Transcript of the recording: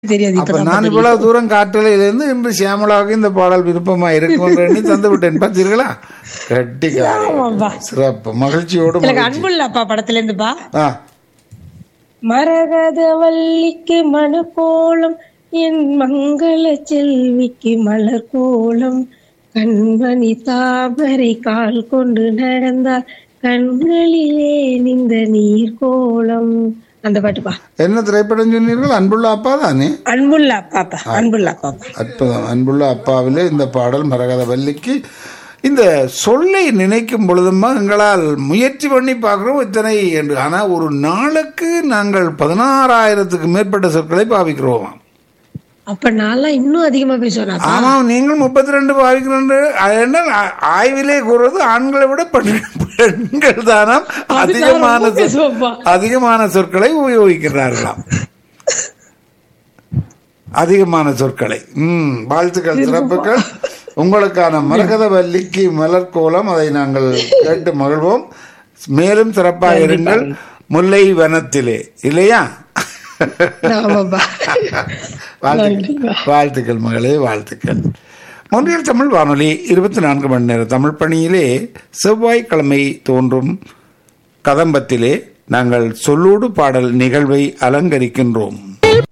தெரியாது அப்ப இப்பதான் நான் இவ்வளவு தூரம் காற்றலையிலிருந்து இன்று சியாமலாவுக்கு இந்த பாடல் விருப்பமா இருக்கும் என்று எண்ணி தந்து விட்டேன் பார்த்தீர்களா கட்டிக்காரி ஆமாப்பா. சிறப்பு மகிழ்ச்சியோடு எனக்கு மகிழ்ச்சி. அன்புள்ள அப்பா படத்துல இருந்துப்பா ஆ மரகத வள்ளிக்கு மனு கோலம் என் மங்கள செல்விக்கு மலர் கோலம் கண்மணி தாமரை கால் கொண்டு நடந்தார் கண்களிலே நின்ற நீர் கோலம் அந்த பாட்டுப்பா என்ன திரைப்படம் சொன்னீர்கள் அன்புள்ள அப்பா தானே அன்புள்ள அப்பாப்பா அன்புள்ள அப்பாப்பா அற்புதம் அன்புள்ள அப்பாவிலே இந்த பாடல் மரகத வல்லிக்கு இந்த சொல்லை நினைக்கும் பொழுதுமா எங்களால் முயற்சி பண்ணி பார்க்கிறோம் இத்தனை என்று ஆனால் ஒரு நாளுக்கு நாங்கள் பதினாறாயிரத்துக்கு மேற்பட்ட சொற்களை பாவிக்கிறோம் அப்ப நான்லாம் இன்னும் அதிகமா பேசுவேன் ஆமாம் நீங்கள் முப்பத்தி ரெண்டு பாவிக்கிறேன் ஆய்விலே கூறுவது ஆண்களை விட பெண்- பெண்கள் தானாம் அதிகமான சொற்- பேசுவேன்ப்பா அதிகமான சொற்களை உபயோகிக்கிறார்களாம் அதிகமான சொற்களை ம் வாழ்த்துக்கள் சிறப்புகள் உங்களுக்கான மரகத வல்லிக்கு மலர் கோலம் அதை நாங்கள் கேட்டு மகிழ்வோம் மேலும் சிறப்பாக இருங்கள் முல்லை வனத்திலே இல்லையா ஆமாப்பா வாழ்த்துக்கள் வாழ்த்துக்கள் மகளே வாழ்த்துக்கள் மொன்றியல் தமிழ் வானொலி இருபத்தி நான்கு மணி நேர தமிழ் பணியிலே செவ்வாய்க்கிழமை தோன்றும் கதம்பத்திலே நாங்கள் சொல்லோடு பாடல் நிகழ்வை அலங்கரிக்கின்றோம்